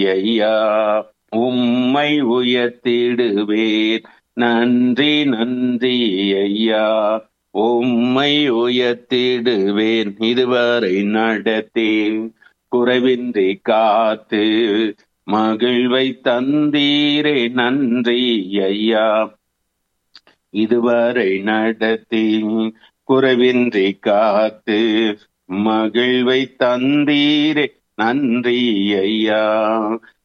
ஐயா உம்மை உயர்த்திடுவேன் நன்றி நன்றி ஐயா உம்மை உயர்த்திடுவேன் இதுவரை நடத்தி குறைவின்றி காத்து மகிழ்வை தந்தீரே நன்றி ஐயா இதுவரை நடத்தி குறைவின்றி காத்து மகிழ்வை தந்தீரே நன்றி ஐயா